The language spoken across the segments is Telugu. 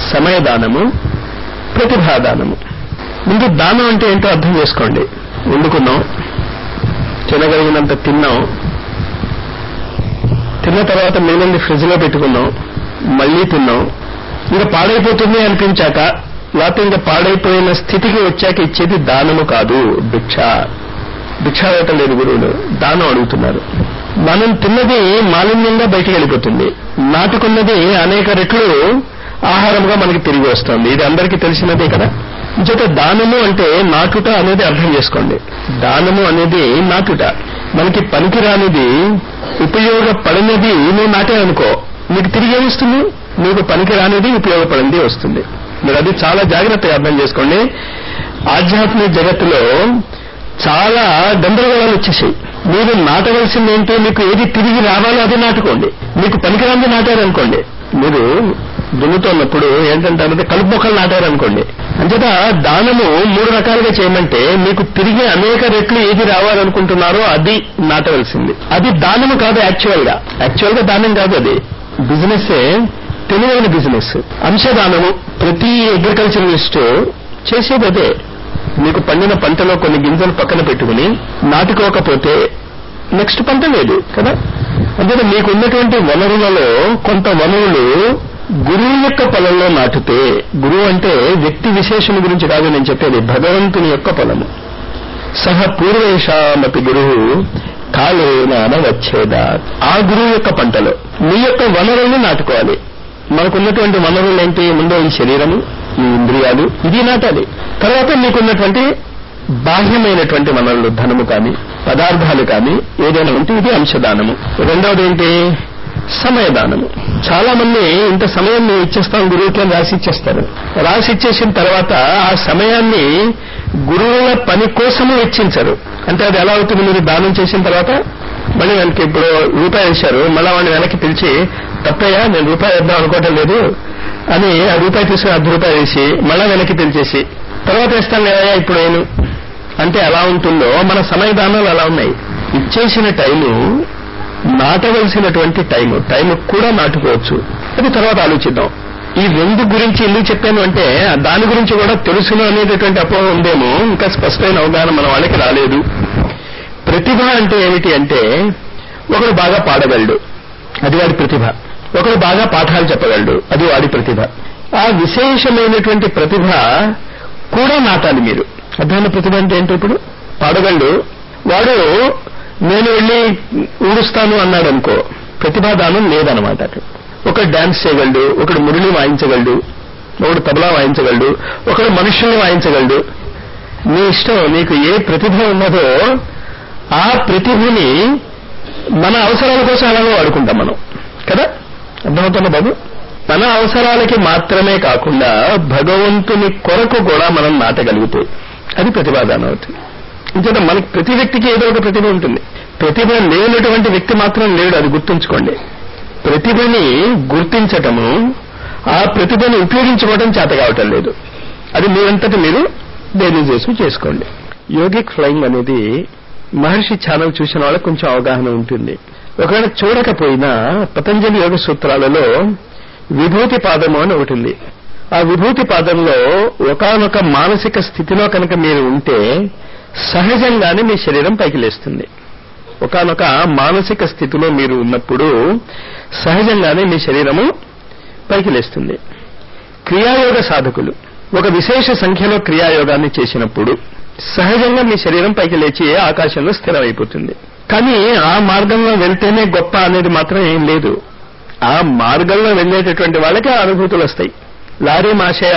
సమయదానము ప్రతిభాదానము ముందు దానం అంటే ఏంటో అర్థం చేసుకోండి వండుకున్నాం తినగలిగినంత తిన్నాం తిన్న తర్వాత మిగిలింది ఫ్రిడ్జ్ లో పెట్టుకున్నాం మళ్ళీ తిన్నాం ఇంకా పాడైపోతుంది అనిపించాక లేకపోతే ఇంకా పాడైపోయిన స్థితికి వచ్చాక ఇచ్చేది దానము కాదు భిక్ష భిక్ష అడగటం లేదు గురువులు దానం అడుగుతున్నారు మనం తిన్నది మాలిన్యంగా బయటికి వెళ్ళిపోతుంది నాటుకున్నది అనేక రెట్లు ఆహారంగా మనకి తిరిగి వస్తుంది ఇది అందరికీ తెలిసినదే కదా ఇంచేత దానము అంటే నాటుట అనేది అర్థం చేసుకోండి దానము అనేది నాటుట మనకి పనికిరానిది ఉపయోగపడినది నువ్వు నాటే అనుకో నీకు తిరిగి ఏమిస్తుంది నీకు పనికిరానిది ఉపయోగపడింది వస్తుంది మీరు అది చాలా జాగ్రత్తగా అర్థం చేసుకోండి ఆధ్యాత్మిక జగత్తులో చాలా గందరగోళాలు వచ్చేసాయి మీరు నాటవలసింది ఏంటి మీకు ఏది తిరిగి రావాలో అది నాటుకోండి మీకు పనికిరాంది నాటారనుకోండి మీరు దున్నుతున్నప్పుడు ఏంటంటే కలుపు మొక్కలు నాటారనుకోండి అంచేత దానము మూడు రకాలుగా చేయమంటే మీకు తిరిగి అనేక రెట్లు ఏది రావాలనుకుంటున్నారో అది నాటవలసింది అది దానము కాదు యాక్చువల్ గా యాక్చువల్ గా దానం కాదు అది బిజినెస్ తెలివైన బిజినెస్ అంశదానము ప్రతి అగ్రికల్చరలిస్ట్ చేసేది అదే మీకు పండిన పంటలో కొన్ని గింజలు పక్కన పెట్టుకుని నాటుకోకపోతే నెక్స్ట్ పంట లేదు కదా అంటే మీకు ఉన్నటువంటి వనరులలో కొంత వనరులు గురువు యొక్క పొలంలో నాటితే గురువు అంటే వ్యక్తి విశేషం గురించి కాదు నేను చెప్పేది భగవంతుని యొక్క పొలము సహ పూర్వేషామపి గురువు కాలేనాన వచ్చేదా ఆ గురువు యొక్క పంటలో మీ యొక్క వనరుల్ని నాటుకోవాలి మనకున్నటువంటి వనరులు ఏంటి ముందు ఈ శరీరము ఈ ఇంద్రియాలు ఇది నాటాలి తర్వాత మీకున్నటువంటి బాహ్యమైనటువంటి వనరులు ధనము కానీ పదార్థాలు కానీ ఏదైనా ఉంటే ఇది అంశదానము రెండవది ఏంటి సమయదానము చాలా మంది ఇంత సమయం మేము ఇచ్చేస్తాం గురువుకి అని రాసి ఇచ్చేస్తారు రాసి ఇచ్చేసిన తర్వాత ఆ సమయాన్ని గురువుల పని కోసము వెచ్చించరు అంటే అది ఎలా అవుతుంది మీరు దానం చేసిన తర్వాత మళ్ళీ వెనక్కి ఇప్పుడు రూపాయి వేశారు మళ్ళీ వాడిని వెనక్కి పిలిచి తప్పయ్యా నేను రూపాయి వేద్దాం అనుకోవటం లేదు అని ఆ రూపాయి తీసుకుని అర్ధ రూపాయి వేసి మళ్ళా వెనక్కి పిలిచేసి తర్వాత వేస్తాను లేదయ్యా ఇప్పుడు నేను అంటే ఎలా ఉంటుందో మన సమయదానాలు అలా ఉన్నాయి ఇచ్చేసిన టైము నాటవలసినటువంటి టైము టైము కూడా నాటుకోవచ్చు అది తర్వాత ఆలోచిద్దాం ఈ రెండు గురించి ఎందుకు చెప్పాను అంటే దాని గురించి కూడా తెలుసును అనేటటువంటి అపోహ ఉందేమో ఇంకా స్పష్టమైన అవగాహన మన వాళ్ళకి రాలేదు ప్రతిభ అంటే ఏమిటి అంటే ఒకడు బాగా పాడగలడు అది వాడి ప్రతిభ ఒకడు బాగా పాఠాలు చెప్పగలడు అది వాడి ప్రతిభ ఆ విశేషమైనటువంటి ప్రతిభ కూడా నాటాలి మీరు అధ్యయన ప్రతిభ అంటే ఏంటో ఇప్పుడు పాడగలడు వాడు నేను వెళ్ళి ఊడుస్తాను అన్నాడు అనుకో ప్రతిభాదానం లేదనమాట ఒకడు డాన్స్ చేయగలడు ఒకడు మురళి వాయించగలడు ఒకడు తబలా వాయించగలడు ఒకడు మనుషుల్ని వాయించగలడు నీ ఇష్టం నీకు ఏ ప్రతిభ ఉన్నదో ఆ ప్రతిభని మన అవసరాల కోసం అలాగే వాడుకుంటాం మనం కదా అర్థమవుతుందా బాబు మన అవసరాలకి మాత్రమే కాకుండా భగవంతుని కొరకు కూడా మనం నాటగలిగితే అది ప్రతిపాదన అవుతుంది ఎందుకంటే మనకి ప్రతి వ్యక్తికి ఏదో ఒక ప్రతిభ ఉంటుంది ప్రతిభ లేనటువంటి వ్యక్తి మాత్రం లేడు అది గుర్తుంచుకోండి ప్రతిభని గుర్తించటము ఆ ప్రతిభని ఉపయోగించుకోవడం చేత కావటం లేదు అది మీరంతటి మీరు డైలీ చేసి చేసుకోండి యోగిక్ ఫ్లయింగ్ అనేది మహర్షి ఛానల్ చూసిన వాళ్ళకి కొంచెం అవగాహన ఉంటుంది ఒకవేళ చూడకపోయినా పతంజలి యోగ సూత్రాలలో విభూతి పాదము అని ఒకటి ఉంది ఆ విభూతి పాదంలో ఒకనొక మానసిక స్థితిలో కనుక మీరు ఉంటే సహజంగానే మీ శరీరం పైకి లేస్తుంది ఒకనొక మానసిక స్థితిలో మీరు ఉన్నప్పుడు సహజంగానే మీ శరీరము పైకి లేస్తుంది క్రియాయోగ సాధకులు ఒక విశేష సంఖ్యలో క్రియాయోగాన్ని చేసినప్పుడు సహజంగా మీ శరీరం పైకి లేచి ఆకాశంలో స్థిరమైపోతుంది కానీ ఆ మార్గంలో వెళ్తేనే గొప్ప అనేది మాత్రం ఏం లేదు ఆ మార్గంలో వెళ్ళేటటువంటి వాళ్ళకి ఆ అనుభూతులు వస్తాయి లారీ మాషయ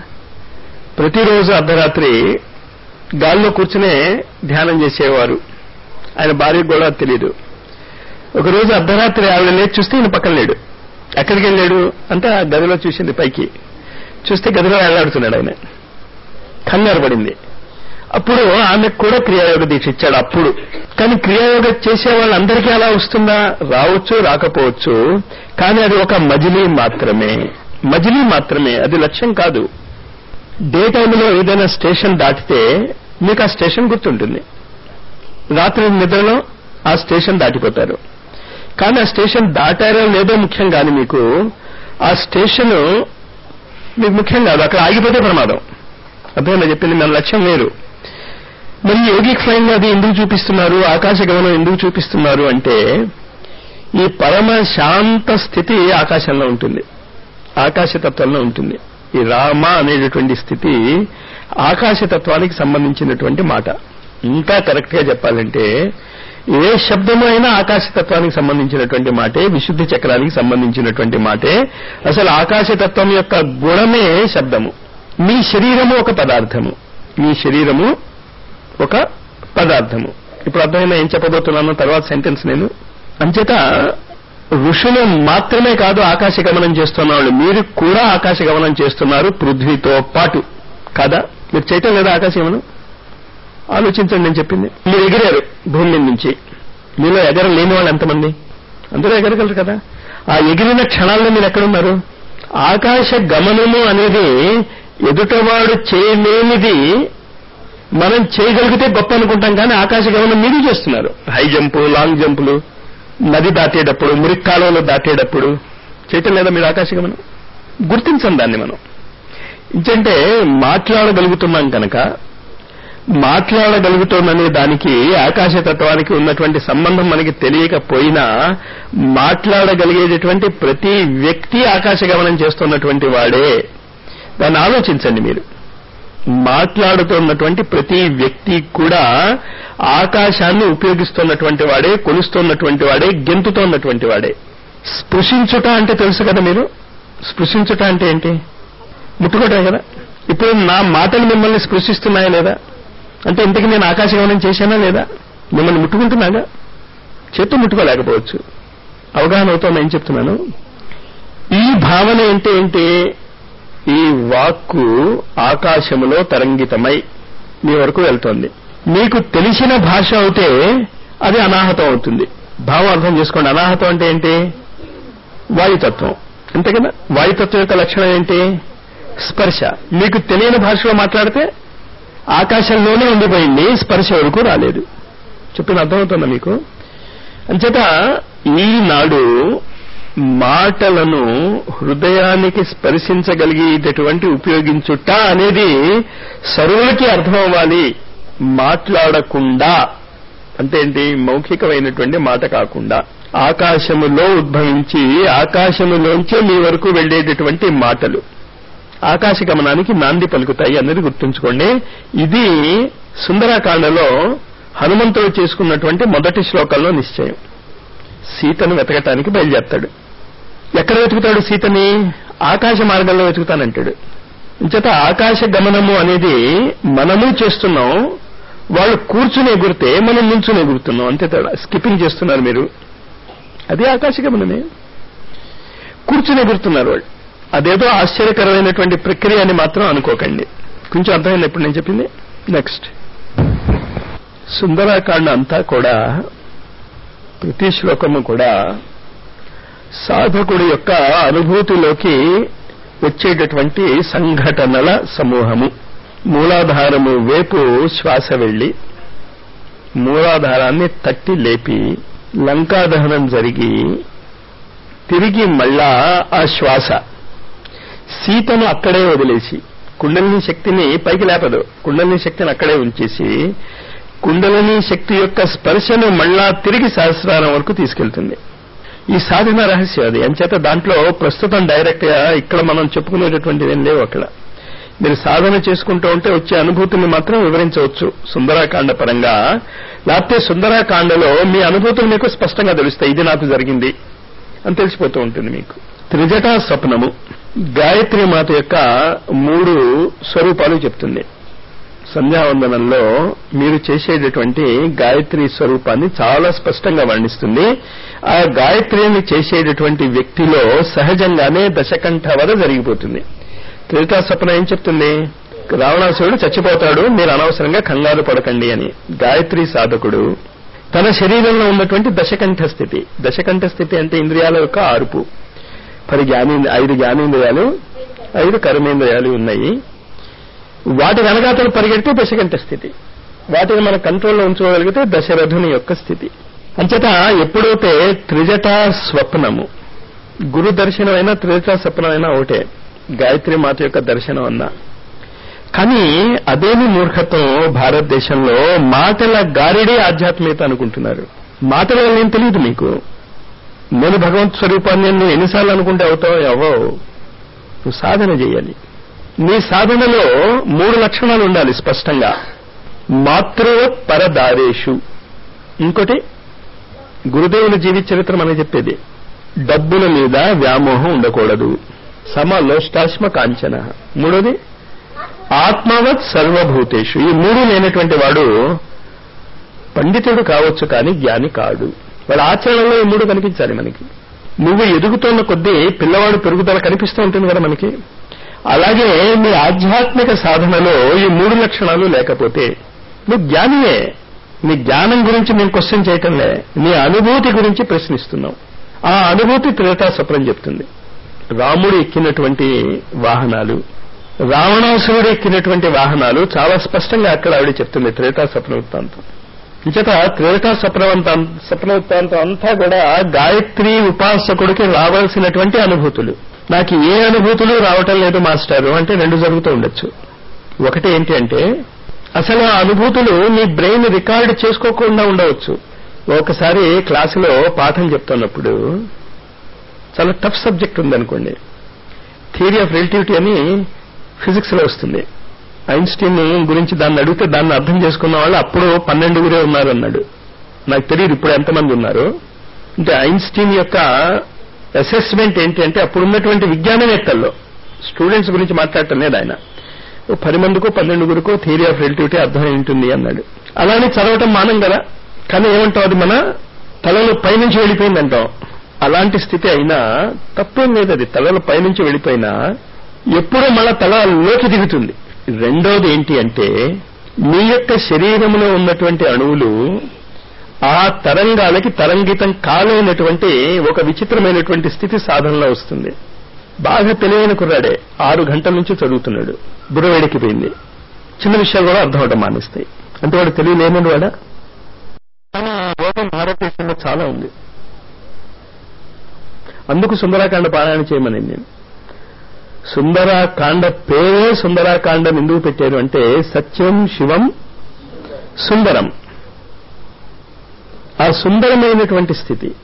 ప్రతిరోజు అర్ధరాత్రి గాల్లో కూర్చునే ధ్యానం చేసేవారు ఆయన భార్యకు కూడా తెలియదు ఒకరోజు అర్ధరాత్రి ఆవిడ లేచి చూస్తే ఈయన పక్కన లేడు ఎక్కడికి వెళ్ళాడు అంటే ఆ గదిలో చూసింది పైకి చూస్తే గదిలో వెళ్ళాడుతున్నాడు ఆయన కంగారు పడింది అప్పుడు ఆమెకు కూడా క్రియాయోగ దీక్ష ఇచ్చాడు అప్పుడు కానీ క్రియాయోగ చేసే వాళ్ళందరికీ అలా వస్తుందా రావచ్చు రాకపోవచ్చు కానీ అది ఒక మజిలీ మాత్రమే మజిలీ మాత్రమే అది లక్ష్యం కాదు డే టైంలో ఏదైనా స్టేషన్ దాటితే మీకు ఆ స్టేషన్ గుర్తుంటుంది రాత్రి నిద్రలో ఆ స్టేషన్ దాటిపోతారు కానీ ఆ స్టేషన్ దాటారో లేదో ముఖ్యం కాని మీకు ఆ స్టేషన్ మీకు ముఖ్యం కాదు అక్కడ ఆగిపోతే ప్రమాదం అర్థమైందా చెప్పింది మన లక్ష్యం వేరు మరి యోగిక్ ఫ్లైంగ్ అది ఎందుకు చూపిస్తున్నారు ఆకాశ గమనం ఎందుకు చూపిస్తున్నారు అంటే ఈ పరమ శాంత స్థితి ఆకాశంలో ఉంటుంది ఆకాశతత్వంలో ఉంటుంది ఈ రామ అనేటటువంటి స్థితి ఆకాశతత్వానికి సంబంధించినటువంటి మాట ఇంకా కరెక్ట్ గా చెప్పాలంటే ఏ శబ్దము అయినా ఆకాశతత్వానికి సంబంధించినటువంటి మాటే విశుద్ధి చక్రానికి సంబంధించినటువంటి మాటే అసలు ఆకాశతత్వం యొక్క గుణమే శబ్దము మీ శరీరము ఒక పదార్థము మీ శరీరము ఒక పదార్థము ఇప్పుడు అర్థమైనా ఏం చెప్పబోతున్నానో తర్వాత సెంటెన్స్ నేను అంచేత ఋషులు మాత్రమే కాదు ఆకాశ గమనం చేస్తున్న వాళ్ళు మీరు కూడా ఆకాశ గమనం చేస్తున్నారు పృథ్వీతో పాటు కాదా మీరు చేయటం లేదా ఆకాశ గమనం ఆలోచించండి నేను చెప్పింది మీరు ఎగిరారు భూమి మీద నుంచి మీలో ఎగర లేని వాళ్ళు ఎంతమంది అందరూ ఎగరగలరు కదా ఆ ఎగిరిన క్షణాల్లో మీరు ఎక్కడున్నారు ఆకాశ గమనము అనేది ఎదుటవాడు చేయలేనిది మనం చేయగలిగితే గొప్ప అనుకుంటాం కానీ ఆకాశ గమనం మీరు చేస్తున్నారు హై జంపు లాంగ్ జంపులు నది దాటేటప్పుడు మురిక్కాలంలో దాటేటప్పుడు చేయటం లేదా మీరు ఆకాశ గమనం గుర్తించం దాన్ని మనం ఇంకంటే మాట్లాడగలుగుతున్నాం కనుక మాట్లాడగలుగుతోందనే దానికి ఆకాశతత్వానికి ఉన్నటువంటి సంబంధం మనకి తెలియకపోయినా మాట్లాడగలిగేటటువంటి ప్రతి వ్యక్తి ఆకాశ గమనం చేస్తున్నటువంటి వాడే దాన్ని ఆలోచించండి మీరు మాట్లాడుతున్నటువంటి ప్రతి వ్యక్తి కూడా ఆకాశాన్ని ఉపయోగిస్తున్నటువంటి వాడే కొలుస్తున్నటువంటి వాడే గెంతుతోన్నటువంటి వాడే స్పృశించుట అంటే తెలుసు కదా మీరు స్పృశించుట అంటే ఏంటి ముట్టుకోవటమే కదా ఇప్పుడు నా మాటలు మిమ్మల్ని స్పృశిస్తున్నాయా లేదా అంటే ఇంతకు నేను ఆకాశగమనం చేశానా లేదా మిమ్మల్ని ముట్టుకుంటున్నాగా చేత్తో ముట్టుకోలేకపోవచ్చు అవగాహన అవుతోంది ఏం చెప్తున్నాను ఈ భావన అంటే ఏంటి ఈ వాక్కు ఆకాశములో తరంగితమై మీ వరకు వెళ్తోంది మీకు తెలిసిన భాష అవుతే అది అనాహతం అవుతుంది భావం అర్థం చేసుకోండి అనాహతం అంటే ఏంటి వాయుతత్వం అంతే కదా వాయుతత్వం యొక్క లక్షణం ఏంటి స్పర్శ మీకు తెలియని భాషలో మాట్లాడితే ఆకాశంలోనే ఉండిపోయింది స్పర్శ వరకు రాలేదు చెప్పిన అర్థమవుతుందా మీకు అంచేత ఈనాడు మాటలను హృదయానికి స్పర్శించగలిగేటటువంటి ఉపయోగించుట అనేది సర్వులకి అర్థం అవ్వాలి మాట్లాడకుండా అంటే ఏంటి మౌఖికమైనటువంటి మాట కాకుండా ఆకాశములో ఉద్భవించి ఆకాశములోంచే మీ వరకు వెళ్లేటటువంటి మాటలు ఆకాశ గమనానికి నాంది పలుకుతాయి అన్నది గుర్తుంచుకోండి ఇది సుందరాకాండలో హనుమంతుడు చేసుకున్నటువంటి మొదటి శ్లోకంలో నిశ్చయం సీతను వెతకటానికి బయలుదేరతాడు ఎక్కడ వెతుకుతాడు సీతని ఆకాశ మార్గంలో వెతుకుతానంటాడు ఇంచేత ఆకాశ గమనము అనేది మనము చేస్తున్నాం వాళ్ళు కూర్చుని ఎగురితే మనం నించుని ఎగురుతున్నాం అంతే తేడా స్కిప్పింగ్ చేస్తున్నారు మీరు అదే ఆకాశ గమనమే కూర్చుని ఎగురుతున్నారు వాళ్ళు అదేదో ఆశ్చర్యకరమైనటువంటి ప్రక్రియ అని మాత్రం అనుకోకండి కొంచెం అర్థమైంది ఇప్పుడు నేను చెప్పింది నెక్స్ట్ సుందరాకాండ అంతా కూడా ప్రతి శ్లోకము కూడా సాధకుడి యొక్క అనుభూతిలోకి వచ్చేటటువంటి సంఘటనల సమూహము మూలాధారము వైపు శ్వాస వెళ్లి మూలాధారాన్ని తట్టి లేపి లంకాదహనం జరిగి తిరిగి మళ్ళా ఆ శ్వాస సీతను అక్కడే వదిలేసి కుండలిని శక్తిని పైకి లేపదు కుండలిని శక్తిని అక్కడే ఉంచేసి కుండలిని శక్తి యొక్క స్పర్శను మళ్ళా తిరిగి సహస్రారం వరకు తీసుకెళ్తుంది ఈ సాధన రహస్యం అది అంచేత దాంట్లో ప్రస్తుతం డైరెక్ట్ గా ఇక్కడ మనం చెప్పుకునేటటువంటిది ఏం లేవు అక్కడ మీరు సాధన చేసుకుంటూ ఉంటే వచ్చే అనుభూతిని మాత్రం వివరించవచ్చు సుందరాకాండ పరంగా లేకపోతే సుందరాకాండలో మీ అనుభూతులు మీకు స్పష్టంగా తెలుస్తాయి ఇది నాకు జరిగింది అని తెలిసిపోతూ ఉంటుంది మీకు త్రిజటా స్వప్నము గాయత్రి మాత యొక్క మూడు స్వరూపాలు చెప్తుంది సంధ్యావందనంలో మీరు చేసేటటువంటి గాయత్రి స్వరూపాన్ని చాలా స్పష్టంగా వర్ణిస్తుంది ఆ గాయత్రిని చేసేటటువంటి వ్యక్తిలో సహజంగానే దశకంఠ వద జరిగిపోతుంది త్రితా స్వప్న ఏం చెప్తుంది రావణాసురుడు చచ్చిపోతాడు మీరు అనవసరంగా కంగారు పడకండి అని గాయత్రి సాధకుడు తన శరీరంలో ఉన్నటువంటి దశకంఠ స్థితి దశకంఠ స్థితి అంటే ఇంద్రియాల యొక్క ఆరుపు పది జ్ఞానే ఐదు జ్ఞానేంద్రియాలు ఐదు కర్మేంద్రియాలు ఉన్నాయి వాటి వెనకాతలు పరిగెడితే దశకంఠ స్థితి వాటిని మన కంట్రోల్లో ఉంచుకోగలిగితే దశరథుని యొక్క స్థితి అంచేత ఎప్పుడైతే త్రిజట స్వప్నము గురు దర్శనమైనా త్రిజట స్వప్నమైనా ఒకటే గాయత్రి మాత యొక్క దర్శనం అన్నా కానీ అదేమి మూర్ఖత్వం భారతదేశంలో మాటల గారిడే ఆధ్యాత్మికత అనుకుంటున్నారు మాటల వల్ల ఏం తెలియదు మీకు నేను భగవంత్ స్వరూపాన్ని నువ్వు ఎన్నిసార్లు అనుకుంటే అవుతావు అవ్వవు నువ్వు సాధన చేయాలి నీ సాధనలో మూడు లక్షణాలు ఉండాలి స్పష్టంగా మాతృ పరదారేషు ఇంకోటి గురుదేవుల జీవిత చరిత్ర మనకి చెప్పేది డబ్బుల మీద వ్యామోహం ఉండకూడదు సమ లోష్టాశ్మ కాంచన మూడోది ఆత్మవత్ సర్వభూతేషు ఈ మూడు లేనటువంటి వాడు పండితుడు కావచ్చు కానీ జ్ఞాని కాడు వాడి ఆచరణలో ఈ మూడు కనిపించాలి మనకి నువ్వు ఎదుగుతున్న కొద్దీ పిల్లవాడు పెరుగుదల కనిపిస్తూ ఉంటుంది కదా మనకి అలాగే నీ ఆధ్యాత్మిక సాధనలో ఈ మూడు లక్షణాలు లేకపోతే నువ్వు జ్ఞానియే నీ జ్ఞానం గురించి మేము క్వశ్చన్ చేయటంలే నీ అనుభూతి గురించి ప్రశ్నిస్తున్నాం ఆ అనుభూతి త్రేతా సప్రం చెప్తుంది రాముడు ఎక్కినటువంటి వాహనాలు రావణాసురుడు ఎక్కినటువంటి వాహనాలు చాలా స్పష్టంగా అక్కడ ఆవిడ చెప్తుంది త్రేతా సప్న వృత్తాంతం ఇచేత త్రేతా సప్రవంతం సప్న వృత్తాంతం అంతా కూడా గాయత్రి ఉపాసకుడికి రావాల్సినటువంటి అనుభూతులు నాకు ఏ అనుభూతులు రావటం లేదు మాస్టారు అంటే రెండు జరుగుతూ ఉండొచ్చు ఒకటి ఏంటి అంటే అసలు ఆ అనుభూతులు నీ బ్రెయిన్ రికార్డ్ చేసుకోకుండా ఉండవచ్చు ఒకసారి క్లాసులో పాఠం చెప్తున్నప్పుడు చాలా టఫ్ సబ్జెక్ట్ ఉందనుకోండి థియరీ ఆఫ్ రిలేటివిటీ అని ఫిజిక్స్ లో వస్తుంది ఐన్స్టీన్ గురించి దాన్ని అడిగితే దాన్ని అర్థం చేసుకున్న వాళ్ళు అప్పుడు పన్నెండుగురే ఉన్నారు అన్నాడు నాకు తెలియదు ఇప్పుడు ఎంతమంది ఉన్నారు అంటే ఐన్స్టీన్ యొక్క అసెస్మెంట్ ఏంటి అంటే అప్పుడు ఉన్నటువంటి విజ్ఞానవేత్తల్లో స్టూడెంట్స్ గురించి మాట్లాడటం లేదు ఆయన ఓ పది మందికో పన్నెండుగురికో థియరీ ఆఫ్ రిలేటివిటీ అర్థమై ఉంటుంది అన్నాడు అలానే చదవటం మానం కదా కానీ ఏమంటాం అది మన తలలో పైనుంచి వెళ్ళిపోయిందంటాం అలాంటి స్థితి అయినా తప్పేం లేదు అది తలలో పైనుంచి వెళ్ళిపోయినా ఎప్పుడూ మళ్ళా తలలోకి దిగుతుంది రెండోది ఏంటి అంటే మీ యొక్క శరీరంలో ఉన్నటువంటి అణువులు ఆ తరంగాలకి తరంగితం కాలేనటువంటి ఒక విచిత్రమైనటువంటి స్థితి సాధనలో వస్తుంది బాగా తెలివైన కుర్రాడే ఆరు గంటల నుంచి చదువుతున్నాడు బుర్ర వేడెక్కిపోయింది చిన్న విషయాలు కూడా అర్థం అవడం మానేస్తాయి అంటే వాడు తెలియలేనడు వాడా కానీ రోగం భారతదేశంలో చాలా ఉంది అందుకు సుందరాకాండ పారాయణ చేయమని నేను సుందరాకాండ పేరే సుందరాకాండం ఎందుకు పెట్టారు అంటే సత్యం శివం సుందరం ఆ సుందరమైనటువంటి స్థితి